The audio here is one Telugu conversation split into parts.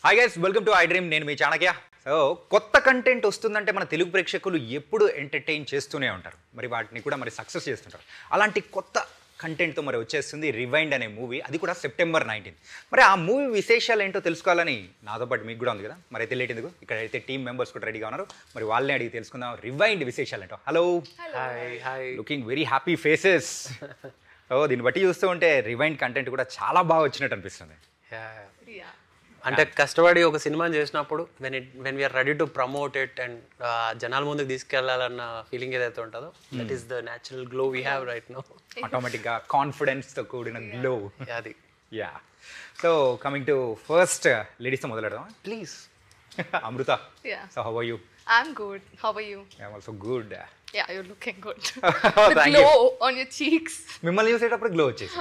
Hi guys welcome to I Dream నేను మీ చాణక్య సో కొత్త కంటెంట్ వస్తుందంటే మన తెలుగు ప్రేక్షకులు ఎప్పుడు ఎంటర్టైన్ చేస్తూనే ఉంటారు మరి వాటిని కూడా మరి సక్సెస్ చేస్తుంటారు అలాంటి కొత్త కంటెంట్తో మరి వచ్చేస్తుంది రివైండ్ అనే మూవీ అది కూడా సెప్టెంబర్ నైన్టీన్ మరి ఆ మూవీ విశేషాలు ఏంటో తెలుసుకోవాలని నాతో పాటు మీకు కూడా ఉంది కదా మరి అయితే లేట్ ఎందుకు ఇక్కడ అయితే టీమ్ మెంబర్స్ కూడా రెడీగా ఉన్నారు మరి వాళ్ళని అడిగి తెలుసుకుందాం రివైండ్ విశేషాలు ఏంటో hello hi hi looking very happy faces oh దీన్ని బట్టి చూస్తూ ఉంటే రివైండ్ కంటెంట్ కూడా చాలా బాగా వచ్చినట్టు అనిపిస్తుంది Yeah. అంటే కష్టపడి ఒక సినిమాని చేసినప్పుడు when it when we're ready to promote it and జనాల ముందుకు తీసుకెళ్లాలన్న ఫీలింగ్ ఏదైతే ఉంటుందో that is the natural glow we have right no ఆటోమేటిక్గా కాన్ఫిడెన్స్తో కూడిన గ్లో అది yeah so coming to first లేడీస్తో మొదలెడదాం please Amrutha Yeah. So how are you I'm good. How are you? I'm also good Yeah, you're looking good. Thank the you. glow on your cheeks. మిమ్మల్ని చూసేటప్పుడు గ్లో వచ్చేసి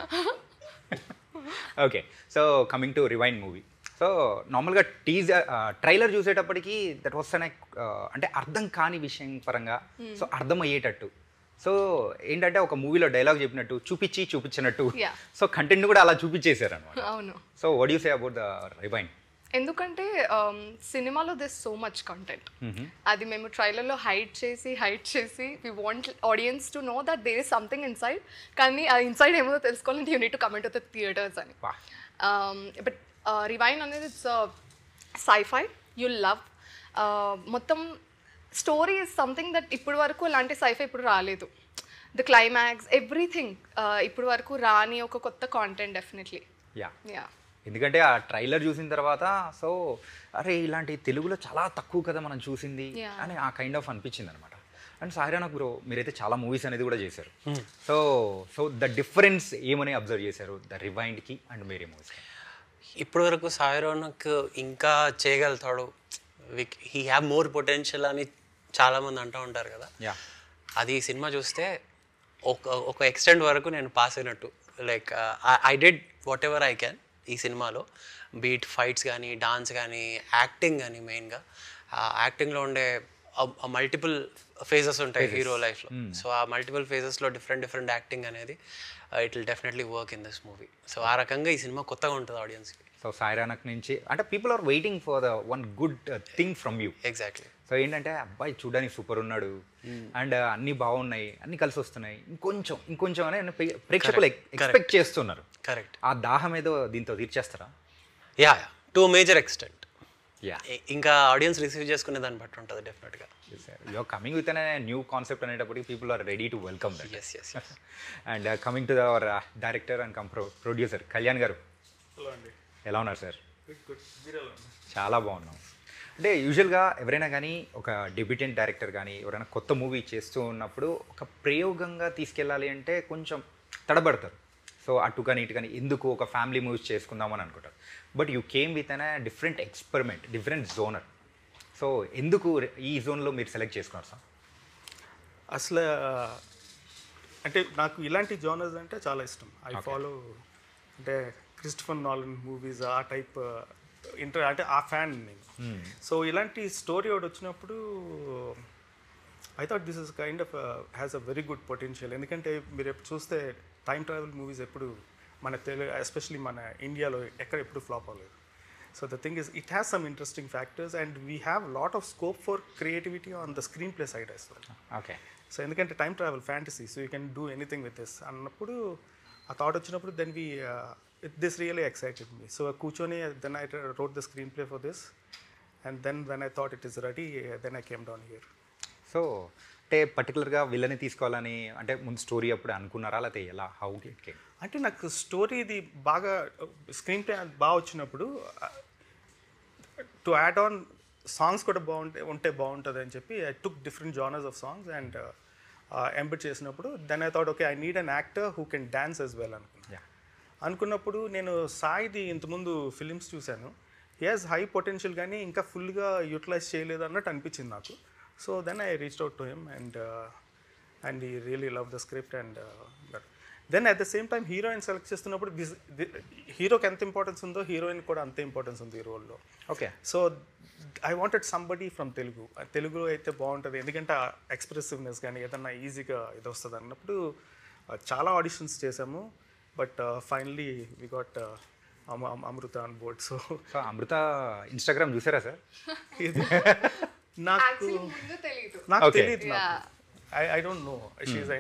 okay so coming to Rewind movie so నార్మల్గా టీజర్ ట్రైలర్ చూసేటప్పటికి దట్ వాస్ అనే అంటే అర్థం కాని విషయం పరంగా సో అర్థం అయ్యేటట్టు సో ఏంటంటే ఒక మూవీలో డైలాగ్ చెప్పినట్టు చూపించి చూపించినట్టు Yeah. సో కంటెంట్ కూడా అలా చూపించేశారు అనమాట అవును so what you say about the Rewind ఎందుకంటే um, సినిమాలో దిస్ సో మచ్ కంటెంట్ అది మేము ట్రైలర్లో హైట్ చేసి హైట్ చేసి we want audience to know that there is something inside కానీ ఆ ఇన్సైడ్ ఏమో తెలుసుకోవాలంటే you need to come to the theatres అని Wow. బట్ రివైన్ అనేది ఇట్స్ సైఫై యు లవ్ మొత్తం స్టోరీ ఇస్ సంథింగ్ దట్ ఇప్పటి వరకు ఇలాంటి సైఫై ఇప్పుడు రాలేదు ద క్లైమాక్స్ ఎవ్రీథింగ్ ఇప్పటి వరకు రాని ఒక కొత్త కాంటెంట్ డెఫినెట్లీ యా యా ఎందుకంటే ఆ ట్రైలర్ చూసిన తర్వాత సో అరే ఇలాంటి తెలుగులో చాలా తక్కువ కదా మనం చూసింది Yeah. అని ఆ కైండ్ ఆఫ్ అనిపించింది అనమాట అండ్ సాయిరానా బ్రో మీరైతే చాలా మూవీస్ అనేది కూడా చేశారు సో సో ద డిఫరెన్స్ ఏమని అబ్జర్వ్ చేశారు ద రివైండ్కి అండ్ మేరీ మూవీస్ ఇప్పటి వరకు సాయిరోనక్ ఇంకా చేయగలుగుతాడు హీ హ్యావ్ మోర్ పొటెన్షియల్ అని చాలామంది అంటూ ఉంటారు కదా యా అది ఈ సినిమా చూస్తే ఒక ఒక ఎక్స్టెంట్ వరకు నేను పాస్ అయినట్టు like I did whatever I can ఈ సినిమాలో బీట్ ఫైట్స్ కానీ డాన్స్ కానీ యాక్టింగ్ కానీ మెయిన్గా యాక్టింగ్లో ఉండే మల్టిపుల్ ఫేజెస్ ఉంటాయి హీరో లైఫ్లో సో ఆ మల్టిపుల్ ఫేజెస్లో డిఫరెంట్ డిఫరెంట్ యాక్టింగ్ అనేది it will definitely work in this movie so ఆ రకంగా ఈ సినిమా కొత్తగా ఉంటుంది ఆడియన్స్కి సో సాయిరానక్ నుంచి అంటే people are waiting for the one good thing from you exactly so ఏంటంటే అబ్బాయి చూడడానికి సూపర్ ఉన్నాడు అండ్ అన్నీ బాగున్నాయి అన్నీ కలిసి వస్తున్నాయి ఇంకొంచెం ఇంకొంచెం అని ప్రే- ప్రేక్షకులు ఎక్స్పెక్ట్ చేస్తున్నారు కరెక్ట్ ఆ దాహం ఏదో దీంతో తీర్చేస్తారా yeah yeah to major extent yeah ఇంకా ఆడియన్స్ రిసీవ్ చేసుకునే దాన్ని బట్టి ఉంటుంది డెఫినెట్గా యూఆర్ కమింగ్ విత్ అనే న్యూ కాన్సెప్ట్ అనేటప్పటికి people are ready to welcome that yes yes and coming to our director and cum producer Kalyan గారు హలో అండి ఎలా ఉన్నారు సార్ గుడ్ గుడ్ మీరు ఎలా ఉన్నారు చాలా బాగున్నాం అంటే యూజువల్గా ఎవరైనా కానీ ఒక డెబ్యూటెంట్ డైరెక్టర్ కానీ ఎవరైనా కొత్త మూవీ చేస్తూ ఉన్నప్పుడు ఒక ప్రయోగంగా తీసుకెళ్ళాలి అంటే కొంచెం తడబడతారు సో అటు కానీ ఇటు కానీ ఎందుకు ఒక ఫ్యామిలీ మూవీస్ చేసుకుందామని అనుకుంటారు but you came with an different experiment different genre so ఎందుకు ఈ జోన్లో మీరు సెలెక్ట్ చేసుకున్నారు సార్ అసలు అంటే నాకు ఇలాంటి జోనర్స్ అంటే చాలా ఇష్టం ఐ ఫాలో అంటే క్రిస్టఫర్ నాలన్ మూవీస్ ఆ టైప్ ఇంటర్ అంటే ఆ ఫ్యాన్ నేను సో ఇలాంటి స్టోరీ ఒకటి వచ్చినప్పుడు I thought this is kind of has a very good potential ఎందుకంటే మీరు ఎప్పుడు చూస్తే టైం ట్రావెల్ మూవీస్ ఎప్పుడు మన తెలుగు ఎస్పెషలీ మన ఇండియాలో ఎక్కడ ఎప్పుడు ఫ్లాప్ అవ్వలేదు so the thing is it has some interesting factors and we have lot of scope for creativity on the screen play side as well okay so ఎందుకంటే time travel fantasy so you can do anything with this అన్నప్పుడు ఆ థాట్ వచ్చినప్పుడు then we this really excited me so కూర్చొని then I wrote the screen play for this and then when I thought it is ready then I came down here so అంటే పర్టికులర్గా విల్లని తీసుకోవాలని అంటే ముందు స్టోరీ అప్పుడు అనుకున్నారా లేకపోతే ఎలా హౌ ఇట్ కేమ్ అంటే నాకు స్టోరీ ఇది బాగా స్క్రీన్ ప్లే బాగా వచ్చినప్పుడు టు యాడ్ ఆన్ సాంగ్స్ కూడా బాగుంటే ఉంటే బాగుంటుంది అని చెప్పి I took different genres of songs and embed చేసినప్పుడు then I thought okay I need an actor who can dance as well అనుకున్నాను యా అనుకున్నప్పుడు నేను సాయిది ఇంతకుముందు ఫిలిమ్స్ చూశాను యాజ్ హై పొటెన్షియల్ కానీ ఇంకా ఫుల్గా యూటిలైజ్ చేయలేదు అన్నట్టు అనిపించింది నాకు so then I reach out to him and and he really love the script and then at the same time heroine select చేస్తున్నప్పుడు దిస్ హీరోకి ఎంత ఇంపార్టెన్స్ ఉందో హీరోయిన్ కూడా అంతే ఇంపార్టెన్స్ ఉంది ఈ రోల్లో okay so I wanted somebody from Telugu Telugu అయితే బాగుంటుంది ఎందుకంటే ఎక్స్ప్రెసివ్నెస్ కానీ ఏదన్నా ఈజీగా ఇది వస్తుంది అన్నప్పుడు uh, చాలా ఆడిషన్స్ చేసాము but finally we got Amrutha on board so so Amrutha Instagram చూసారా సార్ నాకు యాక్చువల్లీ ముందు తెలియదు నాకు Okay. తెలియదు నాకు I I don't know she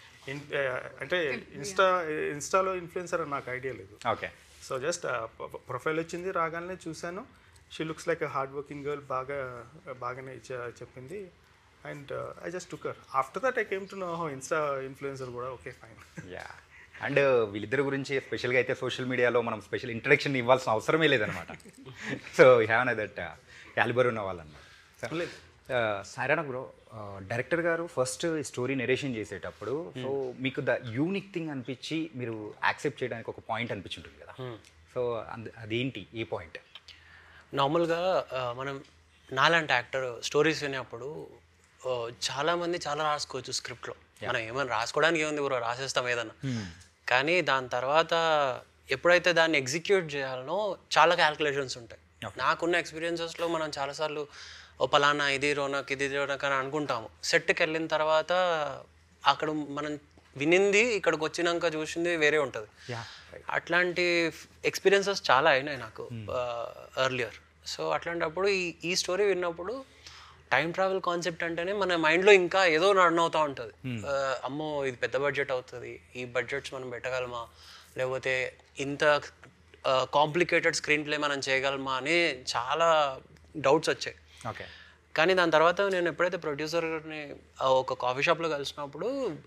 అంటే ఇన్స్టా ఇన్స్టాలో ఇన్ఫ్లుయెన్సర్ నాకు ఐడియా లేదు ఓకే సో జస్ట్ ప్రొఫైల్ వచ్చింది రాగానే చూశాను she looks like hard working girl బాగా బాగానే చె- చెప్పింది and I just took her after that I came to know how insta influencer కూడా ఓకే ఫైన్ యా అండ్ వీళ్ళిద్దరి గురించి స్పెషల్గా అయితే సోషల్ మీడియాలో మనం స్పెషల్ ఇంట్రడక్షన్ ఇవ్వాల్సిన అవసరమే లేదనమాట సో హ్యావ్ దట్ క్యాలిబర్ ఉన్న వాళ్ళన్నమాట లేదు. సారానా బ్రో డైరెక్టర్ గారు ఫస్ట్ స్టోరీ నెరేషన్ చేసేటప్పుడు సో మీకు ద యూనిక్ థింగ్ అనిపించి మీరు యాక్సెప్ట్ చేయడానికి ఒక పాయింట్ అనిపించుంటుంది కదా సో అదేంటి ఏ పాయింట్ నార్మల్గా ఆ, మనం నాలాంటి యాక్టర్ స్టోరీస్ వినేప్పుడు ఆ, చాలా మంది చాలా రాసుకోవచ్చు స్క్రిప్ట్లో మనం ఏమైనా రాసుకోవడానికి ఏముంది బ్రో రాసేస్తాం ఏదన్నా కానీ దాని తర్వాత ఎప్పుడైతే దాన్ని ఎగ్జిక్యూట్ చేయాలనో చాలా క్యాల్కులేషన్స్ ఉంటాయి నాకున్న ఎక్స్పీరియన్సెస్లో మనం చాలాసార్లు ఓ పలానా ఇది రోనక్ ఇది రోనక్ అని అనుకుంటాము సెట్కి వెళ్ళిన తర్వాత అక్కడ మనం వినింది ఇక్కడికి వచ్చినాక చూసింది వేరే ఉంటుంది అట్లాంటి ఎక్స్పీరియన్సెస్ చాలా అయినాయి నాకు ఎర్లియర్ సో అట్లాంటప్పుడు ఈ ఈ స్టోరీ విన్నప్పుడు టైం ట్రావెల్ కాన్సెప్ట్ అంటేనే మన మైండ్లో ఇంకా ఏదో రన్ అవుతూ ఉంటుంది అమ్మో ఇది పెద్ద బడ్జెట్ అవుతుంది ఈ బడ్జెట్స్ మనం పెట్టగలమా లేకపోతే ఇంత కాంప్లికేటెడ్ స్క్రీన్ ప్లే మనం చేయగలమా అని చాలా డౌట్స్ వచ్చాయి ఓకే కానీ దాని తర్వాత నేను ఎప్పుడైతే ప్రొడ్యూసర్ని ఒక కాఫీ షాప్లో కలిసినప్పుడు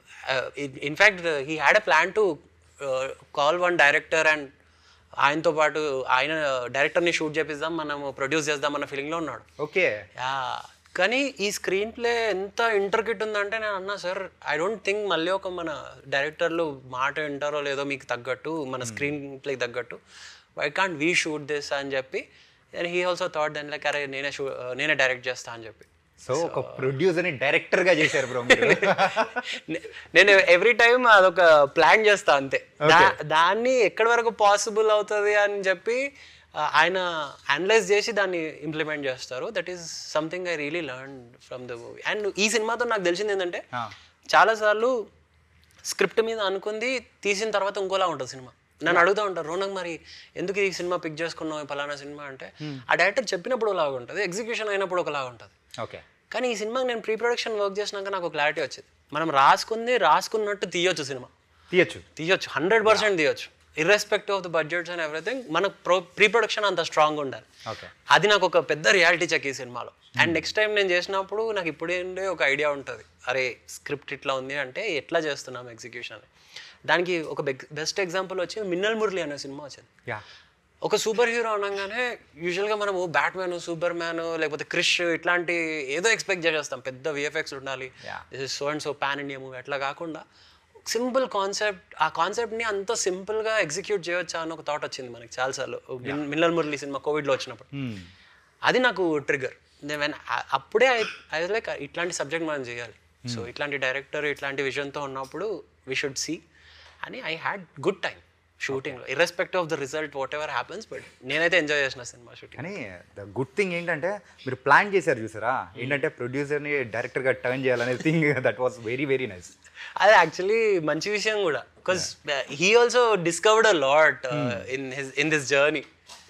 in fact he had a plan to call one director and ఆయనతో పాటు ఆయన డైరెక్టర్ని షూట్ చేపిద్దాం మనము ప్రొడ్యూస్ చేద్దాం అన్న ఫీలింగ్లో ఉన్నాడు ఓకే యా కానీ ఈ స్క్రీన్ ప్లే ఎంత ఇంటర్కిట్ ఉందంటే నేను అన్నా సార్ ఐ డోంట్ థింక్ మళ్ళీ ఒక మన డైరెక్టర్లు మాట వింటారో లేదో మీకు తగ్గట్టు మన స్క్రీన్ ప్లేకి తగ్గట్టు why can't we shoot this అని చెప్పి and he also thought then like అరే నేనే షూ నేనే డైరెక్ట్ చేస్తా అని చెప్పి సో ఒక ప్రొడ్యూసర్ని డైరెక్టర్గా చేశారు బ్రో మీరు నే- నేను ఎవ్రీ టైం అదొక ప్లాన్ చేస్తా అంతే దా- దాన్ని ఎక్కడి వరకు పాసిబుల్ అవుతుంది అని చెప్పి ఆ, ఆయన అనలైజ్ చేసి దాన్ని ఇంప్లిమెంట్ చేస్తారు that is something I really learn from the movie and ఈ సినిమాతో నాకు తెలిసింది ఏంటంటే చాలాసార్లు స్క్రిప్ట్ మీద అనుకుంది తీసిన తర్వాత ఇంకోలా ఉంటుంది సినిమా నన్ను అడుగుతూ ఉంటారు రోనక్ మరి ఎందుకు ఈ సినిమా పిక్ చేసుకున్నావు ఈ పలానా సినిమా అంటే ఆ డైరెక్టర్ చెప్పినప్పుడు ఒకలాగా ఉంటుంది ఎగ్జిక్యూషన్ అయినప్పుడు ఒకలాగా ఉంటుంది ఓకే కానీ ఈ సినిమాకి నేను ప్రీ ప్రొడక్షన్ వర్క్ చేసినాక నాకు క్లారిటీ వచ్చింది మనం రాసుకుంది రాసుకున్నట్టు తీయొచ్చు సినిమా తీయచ్చు తీయొచ్చు హండ్రెడ్ పర్సెంట్ తీయొచ్చు irrespective of the budgets and everything మన ప్రో ప్రీ ప్రొడక్షన్ అంత స్ట్రాంగ్ ఉండాలి ఓకే అది నాకు ఒక పెద్ద రియాలిటీ చెక్ ఈ సినిమాలో అండ్ నెక్స్ట్ టైం నేను చేసినప్పుడు నాకు ఇప్పుడే ఒక ఐడియా ఉంటుంది అరే స్క్రిప్ట్ ఇట్లా ఉంది అంటే ఎట్లా చేస్తున్నాం ఎగ్జిక్యూషన్ దానికి ఒక బెస్ట్ ఎగ్జాంపుల్ వచ్చి మిన్నల్ మురళి అనే సినిమా వచ్చింది యా ఒక సూపర్ హీరో అనగానే యూజువల్గా మనము బ్యాట్మ్యాన్ సూపర్ మ్యాన్ లేకపోతే క్రిష్ ఇట్లాంటి ఏదో ఎక్స్పెక్ట్ చేసేస్తాం పెద్ద విఎఫ్ఎక్స్ ఉండాలి Yeah. This is so and so pan India movie అట్లా కాకుండా సింపుల్ కాన్సెప్ట్ ఆ కాన్సెప్ట్ని అంత సింపుల్గా ఎగ్జిక్యూట్ చేయొచ్చా అని ఒక థాట్ వచ్చింది మనకి చాలాసార్లు మిన్- మిన్నల్ మురళి సినిమా కోవిడ్లో వచ్చినప్పుడు అది నాకు ట్రిగర్ వెన్ అప్పుడే ఐ లైక్ ఇట్లాంటి సబ్జెక్ట్ మనం చేయాలి సో ఇట్లాంటి డైరెక్టర్ ఇట్లాంటి విజన్తో ఉన్నప్పుడు వీ షుడ్ సీ అని ఐ హ్యాడ్ గుడ్ టైం షూటింగ్లో irrespective of the result whatever happens but నేనైతే ఎంజాయ్ చేసిన సినిమా షూటింగ్ కానీ ద గుడ్ థింగ్ ఏంటంటే మీరు ప్లాన్ చేశారు చూసారా ఏంటంటే ప్రొడ్యూసర్ని డైరెక్టర్గా టర్న్ చేయాలనే thing that was very very nice అది యాక్చువల్లీ మంచి విషయం కూడా because he also discovered a lot in his in this journey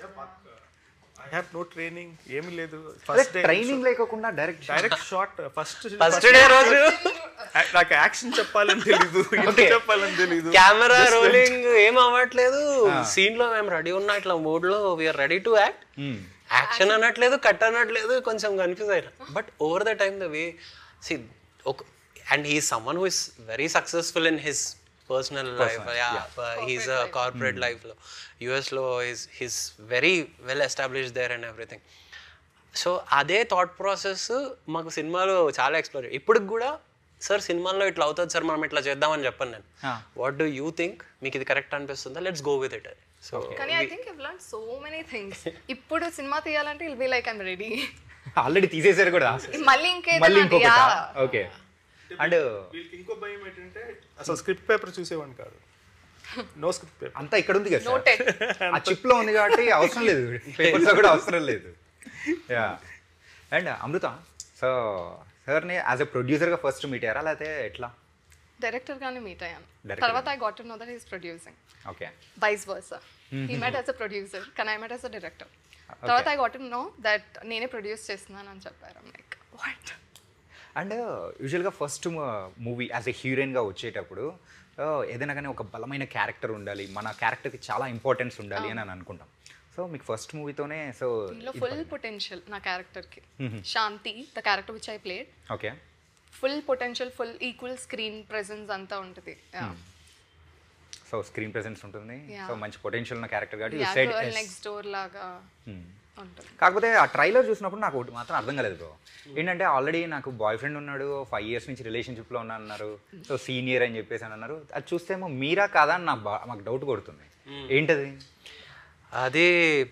I have no training ఏమీ లేదు అదే ఫస్ట్ డే ట్రైనింగ్ లేకుండా direct direct shot first first day రోజు నాకు యాక్షన్ చెప్పాలని తెలీదు ఎంత చెప్పాలని తెలీదు కెమెరా రోలింగ్ ఏం అవ్వట్లేదు సీన్ లో మేము రెడీ ఉన్నా ఇట్లా మూడ్ లో we are ready to act action అనట్లేదు కట్ అనట్లేదు కొంచెం కన్ఫ్యూజ్ అయినా but over the time the way see ఒక and he someone who is very successful in his personal life he's a corporate లైఫ్లో యూఎస్లో is he's very well establish there and everything so అదే థాట్ ప్రాసెస్ మాకు సినిమాలో చాలా ఎక్స్ప్లోర్ ఇప్పటికి కూడా సార్ సినిమాల్లో ఇట్లా అవుతుంది సార్ మనం ఇట్లా చేద్దామని చెప్పాను నేను వాట్ డూ యూ థింక్ మీకు ఇది కరెక్ట్ అనిపిస్తుందా లెట్స్ గో విత్ ఇట్ అని సో కానీ I think I've learn so many things ఇప్పుడు సినిమా తీయాలంటే I'll be like I'm ready already తీసేశారు కూడా మళ్ళీ మళ్ళీ ఇంకేదైనా ఇంకొకటి యా. ఓకే అండ్ వీళ్ళకి ఇంకో భయం ఏంటంటే అసలు స్క్రిప్ట్ పేపర్ చూసేవాడిని కాదు నో స్క్రిప్ట్ పేపర్ అంతా ఇక్కడ ఉంది కదా Noted. సార్. ఆ చిప్ లో ఉంది కాబట్టి అవసరం లేదు పేపర్స్ కూడా అవసరం లేదు యా అండ్ అమృత సో సార్ని యాజ్ ఎ ప్రొడ్యూసర్గా ఫస్ట్ మీట్ అయ్యారా లేకపోతే ఎట్లా డైరెక్టర్ గానే మీట్ అయ్యాను Director తర్వాత I got to know that is producing okay vice versa he met as a producer కానీ I met as a director తర్వాత I got to know that నేనే ప్రొడ్యూస్ చేస్తున్నాను అని చెప్పారు లైక్ వాట్ అండ్ యూజువల్గా ఫస్ట్ మూవీ యాజ్ ఎ హీరోయిన్గా వచ్చేటప్పుడు uh, ఏదైనా కానీ ఒక బలమైన క్యారెక్టర్ ఉండాలి మన క్యారెక్టర్కి చాలా ఇంపార్టెన్స్ ఉండాలి అని అని అనుకుంటాం సో మీకు ఫస్ట్ మూవీతోనే సో దీనిలో ఫుల్ పొటెన్షియల్ నా క్యారెక్టర్కి Shanti the character which I played okay full potential full equal screen presence అంతా ఉంటుంది సో స్క్రీన్ ప్రెసెన్స్ ఉంటుంది Yeah. సో మంచి పొటెన్షియల్ ఉన్న క్యారెక్టర్ కాబట్టి you yeah said girl yes. Next door లాగా ఉంటుంది కాకపోతే ఆ ట్రైలర్ చూసినప్పుడు నాకు ఒకటి మాత్రం అర్థం కాలేదు బ్రో ఏంటంటే ఆల్రెడీ నాకు బాయ్ ఫ్రెండ్ ఉన్నాడు ఫైవ్ ఇయర్స్ నుంచి రిలేషన్షిప్లో ఉన్నా అన్నారు సో సీనియర్ అని చెప్పేసి అని అన్నారు అది చూస్తేమో మీరా కాదా అని నాకు బా- మాకు డౌట్ కొడుతుంది ఏంటది అది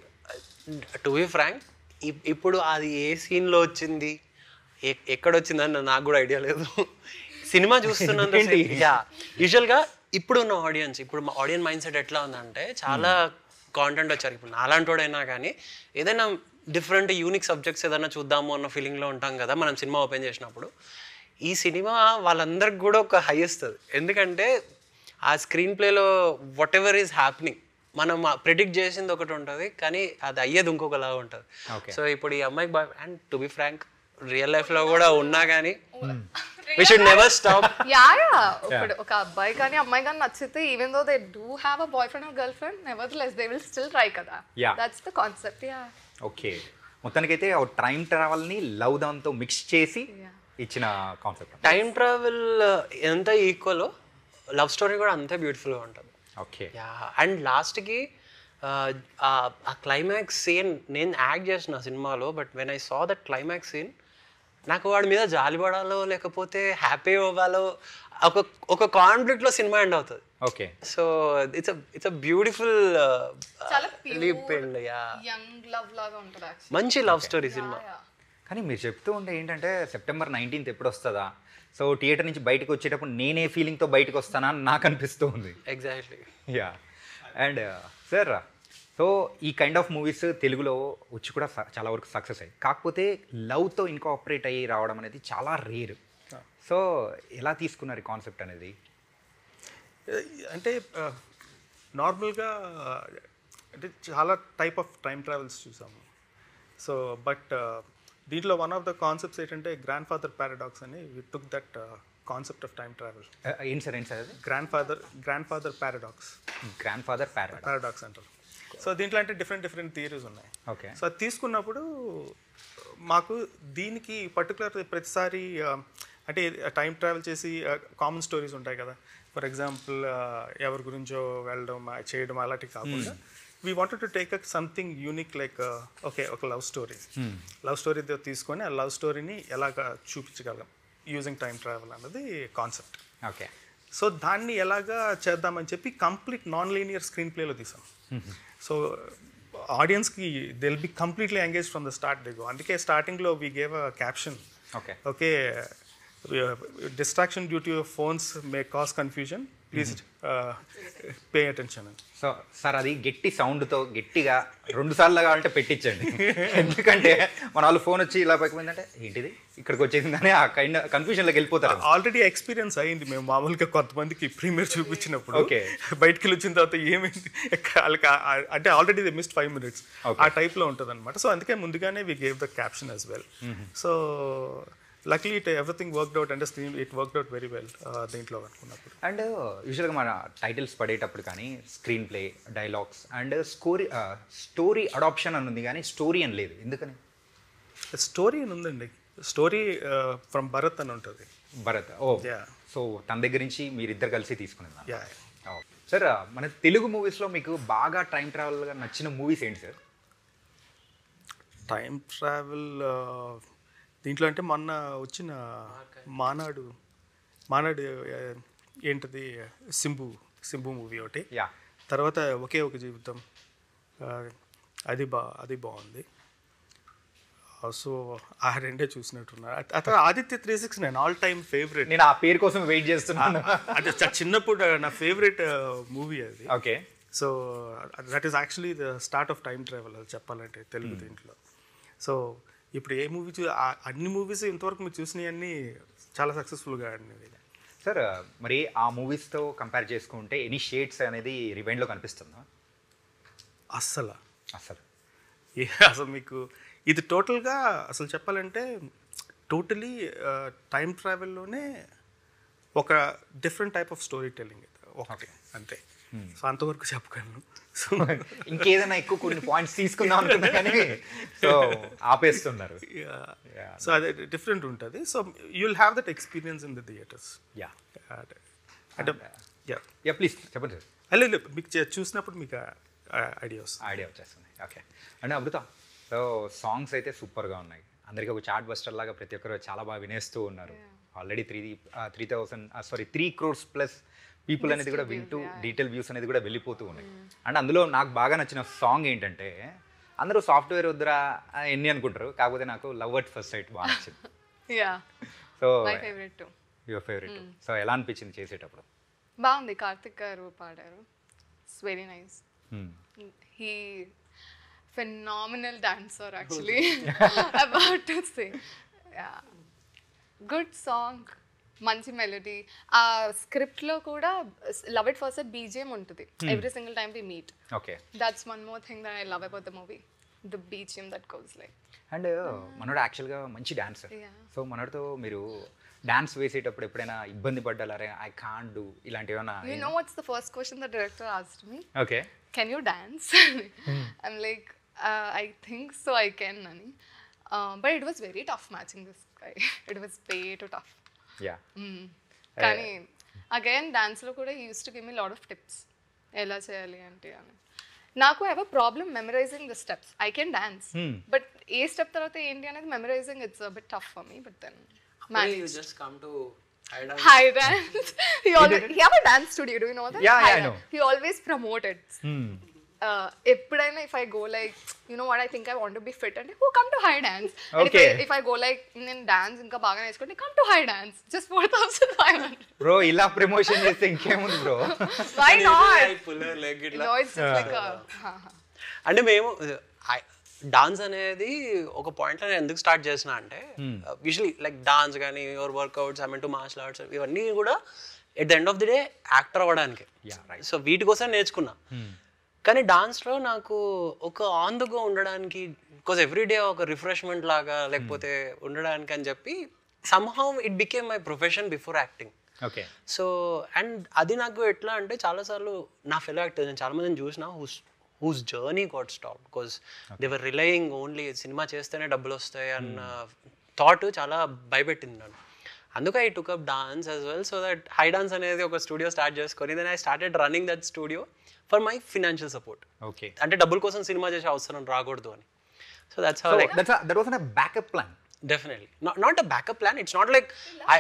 టు బి ఫ్రాంక్ ఇప్పుడు అది ఏ సీన్లో వచ్చింది ఎ- ఎక్కడ వచ్చిందని నాకు కూడా ఐడియా లేదు సినిమా చూస్తున్నంత ఏంటి? యా యూజువల్గా ఇప్పుడు ఉన్న ఆడియన్స్ ఇప్పుడు మా ఆడియన్స్ మైండ్ సెట్ ఎట్లా ఉందంటే చాలా కాంటెంట్ వచ్చారు ఇప్పుడు నాలాంటోడైనా కానీ ఏదైనా డిఫరెంట్ యూనిక్ సబ్జెక్ట్స్ ఏదైనా చూద్దాము అన్న ఫీలింగ్లో ఉంటాం కదా మనం సినిమా ఓపెన్ చేసినప్పుడు ఈ సినిమా వాళ్ళందరికి కూడా ఒక హై ఇస్తుంది ఎందుకంటే ఆ స్క్రీన్ ప్లేలో వాట్ ఎవర్ ఈజ్ హ్యాపెనింగ్ మనం ప్రిడిక్ట్ చేసింది ఒకటి ఉంటుంది కానీ అది అయ్యేది ఇంకొకలాగా ఉంటుంది Okay. సో ఇప్పుడు ఈ అమ్మాయికి boy and to be frank real లైఫ్లో కూడా ఉన్నా కానీ we should never stop yeah yeah ఇప్పుడు ఒక అబ్బాయి కానీ అమ్మాయి కానీ నచ్చితే even though they do have a boyfriend or girlfriend nevertheless they will still try కదా Yeah. That's the concept yeah okay మొత్తానికైతే టైం ట్రావెల్ని లవ్ దాంతో మిక్స్ చేసి Yeah. ఇచ్చిన కాన్సెప్ట్ టైం ట్రావెల్ ఎంత ఈక్వల్ లవ్ స్టోరీ కూడా అంతే బ్యూటిఫుల్గా ఉంటుంది ఓకే యా అండ్ లాస్ట్కి ఆ క్లైమాక్స్ సీన్ నేను యాక్ట్ చేసిన సినిమాలో but when I saw that climax scene నాకు వాడి మీద జాలి పడాలో లేకపోతే హ్యాపీ అవ్వాలో ఒక ఒక కాన్ఫ్లిక్ట్లో సినిమా ఎండ్ అవుతుంది okay so it's it's a beautiful చాలా leap end yeah young love లాగా ఉంటుంది యాక్చువల్లీ మంచి లవ్ స్టోరీ సినిమా కానీ మీరు చెప్తూ ఉంటే ఏంటంటే సెప్టెంబర్ నైన్టీన్త్ ఎప్పుడు వస్తుందా సో థియేటర్ నుంచి బయటకు వచ్చేటప్పుడు నేనే ఫీలింగ్తో బయటకు వస్తానా అని నాకు అనిపిస్తూ ఉంది exactly yeah and sir so ఈ కైండ్ ఆఫ్ మూవీస్ తెలుగులో వచ్చి కూడా స- చాలా వరకు సక్సెస్ అయ్యాయి కాకపోతే లవ్తో ఇన్కాపరేట్ అయ్యి రావడం అనేది చాలా రేర్ సో ఎలా తీసుకున్నారు ఈ కాన్సెప్ట్ అనేది అంటే నార్మల్గా అంటే చాలా టైప్ ఆఫ్ టైం ట్రావెల్స్ చూసాము సో బట్ దీంట్లో వన్ ఆఫ్ ద కాన్సెప్ట్స్ ఏంటంటే గ్రాండ్ ఫాదర్ పారాడాక్స్ అని we took that concept of time travel Uh, ఏంటి సార్ ఏంటి సార్ అది grandfather grandfather paradox grandfather paradox paradox అంటారు సో దీంట్లో అంటే డిఫరెంట్ డిఫరెంట్ థియరీస్ ఉన్నాయి ఓకే సో అది తీసుకున్నప్పుడు మాకు దీనికి పర్టికులర్ ప్రతిసారి ఆ, అంటే టైం ట్రావెల్ చేసి కామన్ స్టోరీస్ ఉంటాయి కదా ఫర్ ఎగ్జాంపుల్ ఎవరి గురించో వెళ్ళడం ఆ, చేయడం అలాంటివి కాకుండా we wanted to take up something unique like okay ఒక లవ్ స్టోరీ లవ్ స్టోరీ తీసుకొని ఆ లవ్ స్టోరీని ఎలాగ చూపించగలం యూజింగ్ టైం ట్రావెల్ అన్నది కాన్సెప్ట్ ఓకే సో దాన్ని ఎలాగా చేద్దామని చెప్పి కంప్లీట్ నాన్ లీనియర్ స్క్రీన్ ప్లేలో తీసాం సో ఆడియన్స్కి they'll be completely engage from the start దిగో అందుకే స్టార్టింగ్లో we gave a caption okay okay distraction due to phones may cause confusion please pay attention అని సో సార్ అది గట్టి సౌండ్తో గట్టిగా రెండు సార్లు కావాలంటే పెట్టించండి ఎందుకంటే మన వాళ్ళు ఫోన్ వచ్చి ఇలా పైకిపోయిందంటే ఏంటిది ఇక్కడికి వచ్చేసిందని ఆ కైండ్ కన్ఫ్యూజన్లోకి వెళ్ళిపోతారు ఆల్రెడీ ఎక్స్పీరియన్స్ అయింది మేము మామూలుగా కొంతమందికి ప్రీమియర్ చూపించినప్పుడు Okay. బయటికి వెళ్ళి వచ్చిన తర్వాత ఏమైంది వాళ్ళకి ఆ- ఆ- అంటే already they missed five minutes Okay. ఆ టైప్లో ఉంటుంది అనమాట సో అందుకే ముందుగానే we gave the caption as well so luckily it everything worked out అంటే screen it worked out very well దీంట్లో అనుకున్నప్పుడు అండ్ యూజువల్గా మన టైటిల్స్ పడేటప్పుడు కానీ screenplay dialogues and story story adaption అని ఉంది కానీ స్టోరీ అని లేదు ఎందుకని స్టోరీ అని ఉందండి స్టోరీ ఫ్రమ్ భరత్ అని ఉంటుంది భరత్ ఓ Yeah. సో తన దగ్గర నుంచి మీరిద్దరు కలిసి తీసుకునేది యా సార్ మన తెలుగు మూవీస్లో మీకు బాగా టైం ట్రావెల్గా నచ్చిన మూవీస్ ఏంటి సార్ టైం ట్రావెల్ దీంట్లో అంటే మొన్న వచ్చిన మానాడు మానాడు ఆ, ఏంటది సింబు సింబు మూవీ ఒకటి యా తర్వాత ఒకే ఒక జీవితం ఆ, అది బా అది బాగుంది సో ఆ రెండే చూసినట్టున్నా ఆ తర్వాత Aditya three six nine all time favourite నేను ఆ పేరు కోసం వెయిట్ చేస్తున్నాను అంటే చ- చిన్నప్పుడు నా ఫేవరెట్ మూవీ అది okay so that is actually the start of time travel అది చెప్పాలంటే తెలుగు దీంట్లో సో ఇప్పుడు ఏ మూవీ చూ ఆ- అన్ని మూవీస్ ఇంతవరకు మీరు చూసినవన్నీ చాలా సక్సెస్ఫుల్గా ఆడినవి సార్ మరి ఆ మూవీస్తో కంపేర్ చేసుకుంటే ఎనీ షేడ్స్ అనేది రివైండ్లో కనిపిస్తుందా అస్సలు అసలు ఏ అసలు మీకు ఇది టోటల్గా అసలు చెప్పాలంటే టోటలీ టైం ట్రావెల్లోనే ఒక different type of storytelling ఒకటి అంతే సో అంతవరకు చెప్పగలను సో ఇంకేదైనా ఎక్కువ కొన్ని పాయింట్స్ తీసుకుందాం అనుకున్నా కానీ సో ఆపేస్తున్నారు సో అదే డిఫరెంట్ ఉంటుంది so you will have that experience in the theatres yeah అంటే యా యా ప్లీజ్ చెప్పండి సార్ అలా మీకు చే- చూసినప్పుడు మీకు ఐడియా వస్తుంది ఐడియా వచ్చేస్తుంది ఓకే అంటే అమృత సో సాంగ్స్ అయితే సూపర్గా ఉన్నాయి అందరికీ ఒక చార్ట్ బస్టర్ లాగా ప్రతి ఒక్కరు చాలా బాగా వినేస్తూ ఉన్నారు already three three thousand sorry three crores plus people అనేది కూడా వింటూ డీటెయిల్ వ్యూస్ అనేది కూడా వెళ్ళిపోతూ ఉన్నాయి అండ్ అందులో నాకు బాగా నచ్చిన సాంగ్ ఏంటంటే అందరూ సాఫ్ట్వేర్ వద్దురా ఆ, ఎన్ని అనుకుంటారు కాకపోతే నాకు లవ్ అట్ ఫస్ట్ సైట్ బాగా నచ్చింది yeah so my favourite to your favourite so ఎలా అనిపించింది చేసేటప్పుడు బాగుంది కార్తిక్ గారు పాడారు it's very nice Hmm. He phenomenal dancer actually about to say good song మంచి మెలడీ ఆ స్క్రిప్ట్లో కూడా లవ్ ఇట్ ఫస్ట్ బీజిఎం ఉంటుంది every single time we meet okay that's one more thing that I love about the movie the BGM that goes like and మనోడు యాక్చువల్గా మంచి డాన్సర్ Yeah. సో మనోడితో మీరు డాన్స్ వేసేటప్పుడు ఎప్పుడైనా ఇబ్బంది పడ్డారే ఐ కాన్ డూ ఇలాంటివి ఏమైనా you know what's the first question the director asked me okay can you dance? I'm like, uh, I think so, I can, Nani. Uh, but it was very tough matching this guy. it was way too tough. Yeah Mm. కానీ అగైన్ డాన్స్లో కూడా used to give me lot of tips ఎలా చేయాలి అంటే అని నాకు have a problem memorising the steps I can dance but ఏ స్టెప్ తర్వాత ఏంటి అనేది memorising it's bit tough for me but then you just come to hide and High dance. he always he have a dance studio. Do you know that? Yeah, yeah, High I know. dance. He always promoted. Uh, ఎప్పుడైనా if I go like you know what I think I want be fit అంటే who come to Hi Dance Okay. If I go like నేను డాన్స్ ఇంకా బాగా నేర్చుకుంటే come to Hi Dance just four thousand five hundred bro ఇలా ప్రమోషన్ చేస్తే ఇంకేముంది bro why I not pull her leg ఇట్లా. నో ఇట్స్ లైక్ అంటే మేము డాన్స్ అనేది ఒక పాయింట్లో నేను ఎందుకు స్టార్ట్ చేసిన అంటే యూజువలీ లైక్ డాన్స్ కానీ your workouts I mean to martial arts ఇవన్నీ కూడా at the end of the day actor అవ్వడానికి సో వీటి కోసం నేర్చుకున్నా కానీ డాన్స్లో నాకు ఒక ఆన్ ద గో ఉండడానికి బికాజ్ ఎవ్రీ డే ఒక రిఫ్రెష్మెంట్ లాగా లేకపోతే ఉండడానికి అని చెప్పి somehow it became my profession before acting okay so and అది నాకు ఎట్లా అంటే చాలాసార్లు నా ఫెలో యాక్టర్స్ నేను చాలా మందిని చూసిన whose whose journey got stop because they're relying only సినిమా చేస్తేనే డబ్బులు వస్తాయి అన్న థాట్ చాలా భయపెట్టింది నన్ను అందుకే I took up dance as well so that Hi Dance అనేది ఒక స్టూడియో స్టార్ట్ చేసుకొని then I started running that studio for my financial support okay అంటే డబ్బుల కోసం సినిమా చేసే అవసరం రాకూడదు అని so that's how like that's that was a backup plan definitely not a backup plan it's not like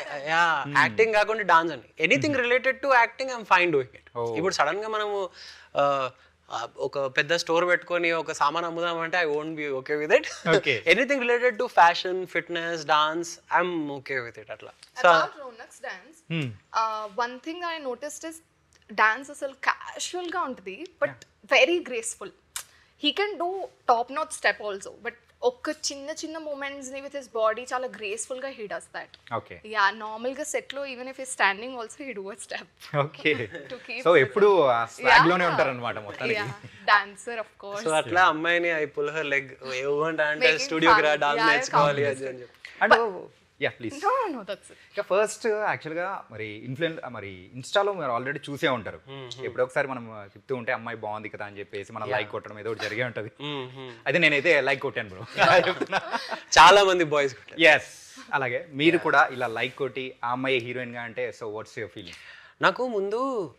acting కాకుండా డాన్స్ అని anything related to acting I'm fine doing it ఇప్పుడు సడన్ గా మనము uh, uh, ఒక పెద్ద స్టోర్ పెట్టుకొని ఒక సామాన్ అమ్ముదామంటే I won't be okay with it Okay. Anything related to fashion fitness dance I'm okay with it అట్లా so About Ronak's dance, uh, one thing that I noticed is dance అసలు casual గా ఉంటుంది but very graceful he can do top not step also but ఒక్క చిన్న చిన్న మూమెంట్స్ ని విత్ హిస్ బాడీ చాలా గ్రేస్ఫుల్ గా he does that okay yeah normal గా సెట్ లో ఈవెన్ ఇఫ్ ఈ standing also he do a step okay To keep so ఎప్పుడు ఆ స్వాగ్ లోనే ఉంటారు అనమాట మొత్తానికి yeah dancer of course so అట్లా అమ్మాయిని ఐ పుల్ హర్ లైక్ ఏమంటా అంటే Making స్టూడియోకి రా fun. డాన్స్ Yeah, నేర్చుకోవాలి competition. అని చెప్పి and yeah please no no that's it ఇక ఫస్ట్ యాక్చువల్గా మరి ఇన్ఫ్లుయెన్ మరి ఇన్స్టాలో మీరు ఆల్రెడీ చూసే ఉంటారు ఎప్పుడో ఒకసారి మనం చెప్తూ ఉంటే అమ్మాయి బాగుంది కదా అని చెప్పేసి మనం లైక్ కొట్టడం ఏదో ఒకటి జరిగే ఉంటుంది అయితే నేనైతే లైక్ కొట్టాను బ్రో చెప్తున్నా చాలా మంది బాయ్స్ ఎస్ అలాగే మీరు కూడా ఇలా లైక్ కొట్టి ఆ అమ్మాయి హీరోయిన్ గా అంటే సో వాట్స్ యువర్ ఫీలింగ్ నాకు ముందు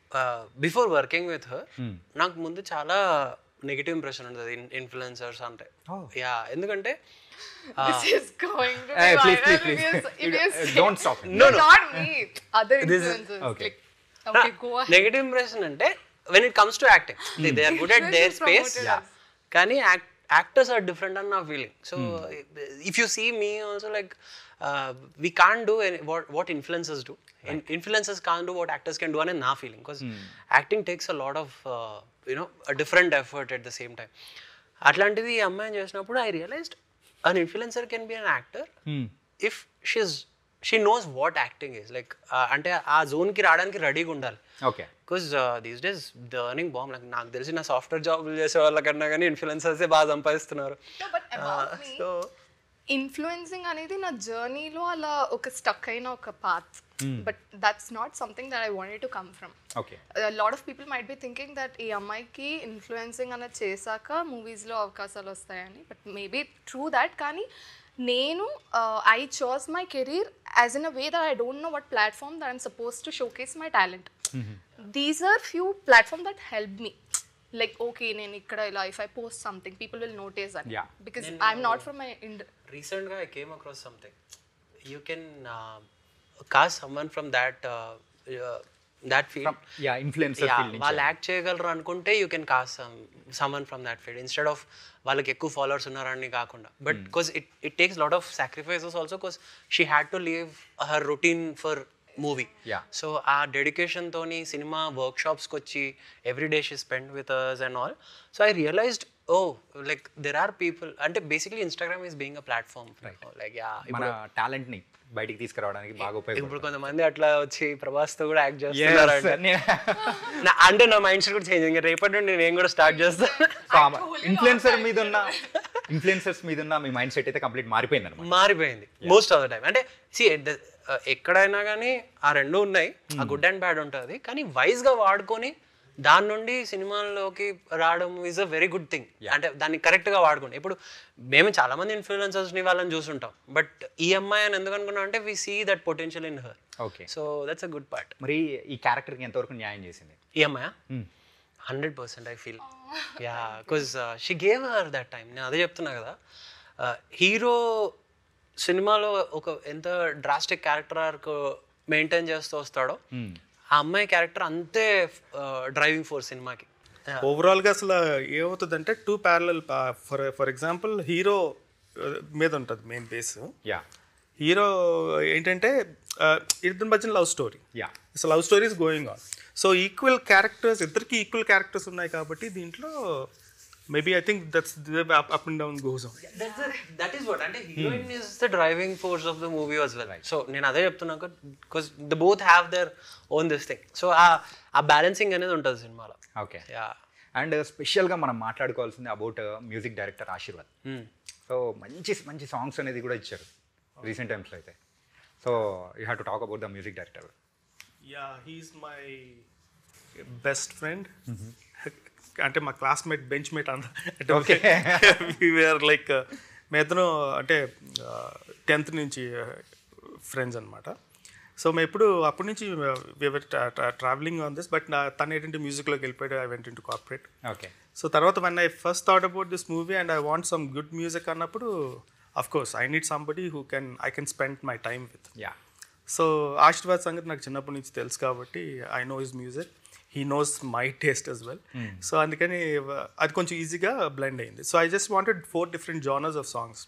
బిఫోర్ వర్కింగ్ విత్ హర్ నాకు ముందు చాలా నెగిటివ్ ఇంప్రెషన్ ఉంటుంది ఇన్ఫ్లుయెన్సర్స్ అంటే యా ఎందుకంటే This is going to Eh, be please, viral please, if please. you- if you Uh, say- don't stop. No, not me. Other influencers. okay. Like, okay, go ahead. Negative impression అంటే when it comes to acting they are good at there Influencers స్పేస్ promoted us. కానీ యాక్టర్స్ ఆర్ డిఫరెంట్ అని నా feeling so if you see me also like we can do what what influences do influences can do what actors can do అనేది నా feeling because acting takes a lot of you know different effort at the same time అట్లాంటిది ఈ అమ్మాయిని చేసినప్పుడు I realised an influencer can be an actor if she's she knows what acting is like అంటే ఆ జోన్కి రావడానికి రెడీగా ఉండాలి okay because these days the earning bomb నాకు నాకు తెలిసి నా సాఫ్ట్వేర్ జాబులు చేసే వాళ్ళకన్నా కానీ ఇన్ఫ్లుయెన్సర్సే బాగా సంపాదిస్తున్నారు బట్ సో ఇన్ఫ్లుయెన్సింగ్ అనేది నా జర్నీలో అలా ఒక స్టక్ అయిన ఒక path but that's not something that I wanted to come from okay lot of people might be thinking that ఈ అమ్మాయికి ఇన్ఫ్లుయెన్సింగ్ అనేది చేశాక మూవీస్లో అవకాశాలు వస్తాయని బట్ మేబీ ట్రూ దాట్ కానీ నేను I chose my career as in a way that I don't know what platform that I'm supposed to showcase my talent these are few platform that help me like okay నేను ఇక్కడ ఇలా if I post something people will notice that Yeah. Because I'm not from my ఇండ్ రీసెంట్గా I came across something you can cast someone from that that field yeah influencer Yeah, field వాళ్ళు యాక్ట్ చేయగలరు అనుకుంటే you can cast someone from that field instead of వాళ్ళకి ఎక్కువ ఫాలోవర్స్ ఉన్నారని కాకుండా but because it it takes lot of sacrifices also because she had to leave her routine for movie Yeah. So ఆ డెడికేషన్తోని సినిమా వర్క్షాప్స్కి వచ్చి every day she spend with us and all so I realized oh like there are people అంటే basically Instagram is being a platform like yeah మన టాలెంట్ ని బయటికి తీసుకురావడానికి బాగా ఉపయోగపడుతుంది ఇప్పుడు కొంతమంది అట్లా వచ్చి ప్రభాస్తో కూడా యాక్ట్ చేస్తున్నారు Yes, అంటే. నేను- నా- అంటే నా మైండ్ సెట్ కూడా చేంజ్ ఇంకా రేపటి నుండి నేను కూడా స్టార్ట్ చేస్తాను ఇన్ఫ్లుయెన్సర్ మీద ఉన్న ఇన్ఫ్లుయెన్సర్స్ మీద ఉన్న మీ మైండ్ సెట్ అయితే కంప్లీట్ మారిపోయింది అనమాట మారిపోయింది మోస్ట్ ఆఫ్ ద టైం అంటే సి ఎక్కడైనా కానీ ఆ రెండు ఉన్నాయి ఆ గుడ్ అండ్ బ్యాడ్ ఉంటుంది కానీ వైజ్ గా వాడుకొని దాని నుండి సినిమాల్లోకి రావడం is a very good thing అంటే దాన్ని correct గా వాడుకోండి ఇప్పుడు మేము చాలా మంది ఇన్ఫ్లుయెన్సర్స్ ని వాళ్ళని చూసుంటాం బట్ ఈ అమ్మాయి అని ఎందుకు అనుకున్నాం అంటే we see that potential in her okay so that's a good part మరి ఈ క్యారెక్టర్కి ఎంతవరకు న్యాయం చేసింది ఈ అమ్మాయా hundred percent I feel yeah because she gave her that time నేను అదే చెప్తున్నా కదా హీరో సినిమాలో ఒక ఎంత డ్రాస్టిక్ క్యారెక్టర్ ఆర్క్ మెయింటైన్ చేస్తూ వస్తాడో ఆ అమ్మాయి క్యారెక్టర్ అంతే డ్రైవింగ్ ఫోర్స్ సినిమాకి ఓవరాల్గా అసలు ఏమవుతుందంటే two parallel for for example hero మీద ఉంటుంది మెయిన్ బేస్ యా హీరో ఏంటంటే uh, ఇద్దరి మధ్యన love story yeah so love story is going on so equal characters ఇద్దరికి ఈక్వల్ క్యారెక్టర్స్ ఉన్నాయి కాబట్టి దీంట్లో maybe I think that's up and down goes on that is what అంటే heroine is the driving force of the movie was well so నేను అదే చెప్తున్నా because the both have their own this thing so uh uh balancing అనేది ఉంటుంది సినిమాలో ఓకే యా అండ్ స్పెషల్గా మనం మాట్లాడుకోవాల్సింది about music director Ashirwad so మంచి మంచి సాంగ్స్ అనేది కూడా ఇచ్చారు రీసెంట్ టైమ్స్లో అయితే so you have to talk about the music director yeah he's my best friend అంటే మా క్లాస్మేట్ బెంచ్ మేట్ అంత Okay. వీఆర్ లైక్ మేమిద్దరం అంటే టెన్త్ నుంచి ఫ్రెండ్స్ అనమాట సో మేము ఎప్పుడు అప్పటి నుంచి ట్రావెలింగ్ ఆన్ దిస్ బట్ తను ఏంటంటే మ్యూజిక్లోకి వెళ్ళిపోయాడు I went into corporate okay so తర్వాత one I first thought about this movie and I want some good music అన్నప్పుడు of course I need somebody who can I can spend my time with yeah so Ashirwad సంగతి నాకు చిన్నప్పటి నుంచి తెలుసు కాబట్టి I know his music he knows my taste as well so అందుకని uh, అది కొంచెం ఈజీగా బ్లెండ్ అయింది so I just wanted four different genres of songs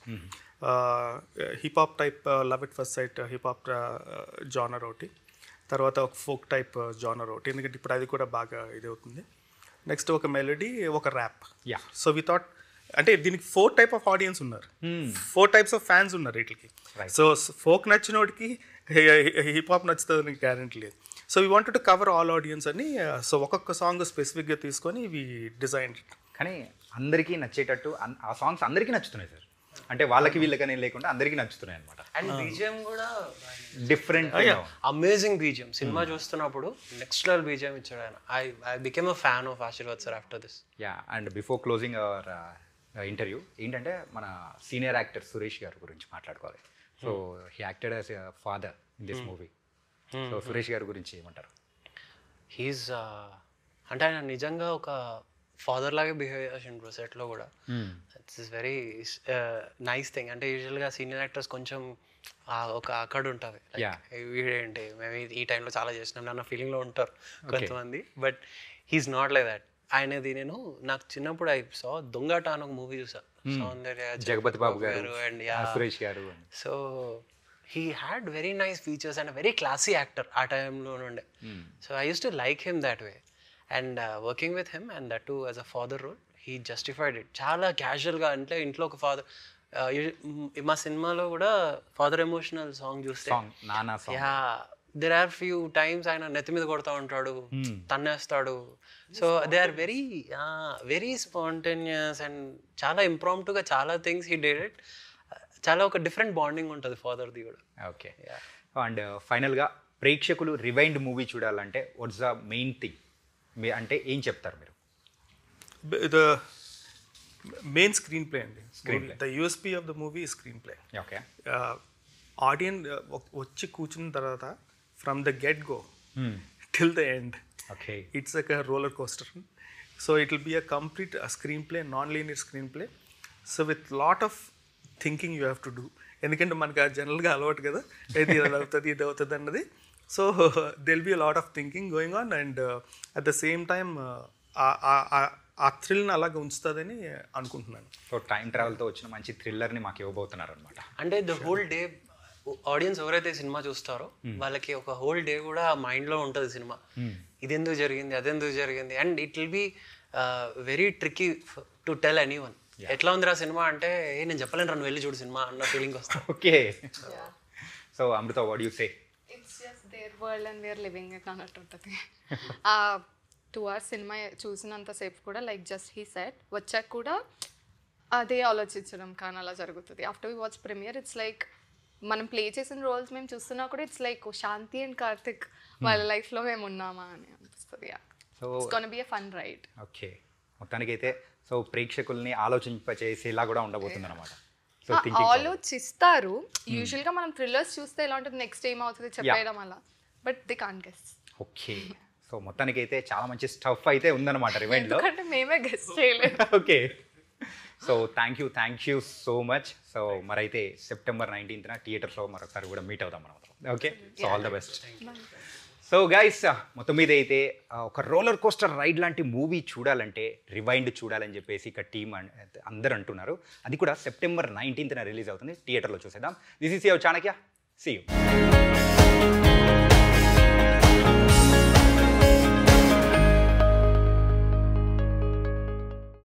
hip hop type love it first sight hip hop genre ఒకటి తర్వాత ఒక ఫోక్ టైప్ జానర్ ఒకటి ఎందుకంటే ఇప్పుడు అది కూడా బాగా ఇది అవుతుంది నెక్స్ట్ ఒక మెలడీ ఒక rap Yeah. So we thought అంటే దీనికి ఫోర్ టైప్ ఆఫ్ ఆడియన్స్ ఉన్నారు ఫోర్ టైప్స్ ఆఫ్ ఫ్యాన్స్ ఉన్నారు వీటికి సో ఫోక్ నచ్చినోడికి హిప్ హాప్ నచ్చుతుంది గ్యారంటీ లేదు so we wanted to cover all audience అని సో ఒక్కొక్క సాంగ్ స్పెసిఫిక్గా తీసుకొని వి డిజైన్ కానీ అందరికీ నచ్చేటట్టు అన్- ఆ సాంగ్స్ అందరికీ నచ్చుతున్నాయి సార్ అంటే వాళ్ళకి వీళ్ళకనే లేకుండా అందరికీ నచ్చుతున్నాయి అనమాట అండ్ బీజిఎం కూడా డిఫరెంట్ అమేజింగ్ బీజిఎం సినిమా చూస్తున్నప్పుడు నెక్స్ట్ లెవెల్ బీజిఎం ఇచ్చాడు ఆయన I I became a fan of Ashirwad sir after this yeah and before closing our interview ఏంటంటే మన సీనియర్ యాక్టర్ సురేష్ గారి గురించి మాట్లాడుకోవాలి so he acted as father in this movie so Suresh గారి గురించి ఏమంటారు హీస్ అంటే ఆయన నిజంగా ఒక ఫాదర్ లాగే బిహేవ్ చేసిండు బ్రో సెట్లో కూడా it's is very nice thing అంటే యూజువల్గా సీనియర్ యాక్టర్స్ కొంచెం ఆ ఒక అక్కడ ఉంటుంది Yeah. వీడేంటి మేము ఈ టైంలో చాలా చేసినాం అన్న ఫీలింగ్లో ఉంటారు కొంతమంది but he's not like that ఆయనది నేను నాకు చిన్నప్పుడు ఐ సో దొంగట అని ఒక మూవీ చూసా సౌందర్య జగపతి బాబు గారు and uh, Suresh garu so he had very nice features and very classy actor ఆ టైంలో నుండే so I use to like him that way and working with him and that too as a father role he justified it చాలా క్యాజువల్గా అంటే ఇంట్లో ఒక ఫాదర్ మా సినిమాలో కూడా ఫాదర్ ఎమోషనల్ సాంగ్ చూస్తే సాంగ్ నానా song yeah there are few times ఆయన నెత్తి మీద కొడతా ఉంటాడు తన్నేస్తాడు so they are very very spontaneous and చాలా ఇంప్రాంప్టుగా చాలా థింగ్స్ హీ డేడ్ ఇట్ చాలా ఒక డిఫరెంట్ బాండింగ్ ఉంటుంది ఫాదర్ది కూడా ఓకే అండ్ ఫైనల్గా ప్రేక్షకులు రివైండ్ మూవీ చూడాలంటే వాట్స్ ద మెయిన్ థింగ్ మీ అంటే ఏం చెప్తారు మీరు ద మెయిన్ స్క్రీన్ ప్లే అండి Screenplay. The USP of the movie screenplay okay audience వచ్చి కూర్చున్న తర్వాత from the get go till the end okay it's ఒక roller coaster so it will be a complete screenplay non linear screenplay so with lot of thinking you have to do ఎందుకంటే మనకి ఆ జనరల్గా అలవాటు కదా ఇది ఇది అవుతుంది ఇది అవుతుంది అన్నది so there'll be a lot of thinking going on and at the same time ఆ థ్రిల్ని అలాగ ఉంచుతుందని అనుకుంటున్నాను సో టైం ట్రావెల్తో వచ్చిన మంచి థ్రిల్లర్ని మాకు ఇవ్వబోతున్నారు అనమాట అంటే ద హోల్ డే ఆడియన్స్ ఎవరైతే సినిమా చూస్తారో వాళ్ళకి ఒక హోల్ డే కూడా మైండ్లో ఉంటుంది సినిమా ఇది ఎందుకు జరిగింది అదెందుకు జరిగింది and it will be very tricky to tell anyone ఎట్లా ఉందిరా సినిమా అంటే ఏ నేను చెప్పలేను రన్ను వెళ్ళి చూడు సినిమా అన్న ఫీలింగ్ వస్తుంది okay so Amrutha what you say it's just their world and we are living it అన్నట్టు ఉంటుంది ఆ టూ అవర్స్ సినిమా చూసినంతసేపు కూడా లైక్ జస్ట్ హీ సెట్ వచ్చాక కూడా అదే ఆలోచించడం కానీ అలా జరుగుతుంది after we watch premiere it's like మనం ప్లే చేసిన రోల్స్ మేము చూస్తున్నా కూడా it's like Shanti and Karthik వాళ్ళ లైఫ్లో మేము ఉన్నామా అని అనిపిస్తుంది so it's gonna be a fun ride okay మొత్తానికైతే సో ప్రేక్షకుల్ని ఆలోచింపచేసేలా కూడా ఉండబోతుంది అనమాట సో ఆలోచిస్తారు యూజువల్గా మనం థ్రిల్లర్స్ చూస్తే ఎలా ఉంటుంది నెక్స్ట్ ఏం అవుతుంది చెప్పేయడం అలా but they can guess okay so మొత్తానికైతే చాలా మంచి స్టఫ్ అయితే ఉందన్నమాట రివైండ్లో ఎందుకంటే మేమే గెస్ట్ చేయలేదు okay so thank you thank you so much so మరైతే సెప్టెంబర్ నైన్టీన్త్న థియేటర్స్లో మరొకసారి కూడా మీట్ అవుదాం మనం okay so all the best so guys మొత్తం మీద అయితే ఆ, ఒక రోలర్ కోస్టర్ రైడ్ లాంటి మూవీ చూడాలంటే రివైండ్ చూడాలని చెప్పేసి ఇక టీమ్ అందరు అంటున్నారు అది కూడా సెప్టెంబర్ నైన్టీన్త్న రిలీజ్ అవుతుంది థియేటర్లో చూసేద్దాం this is your Chanakya see you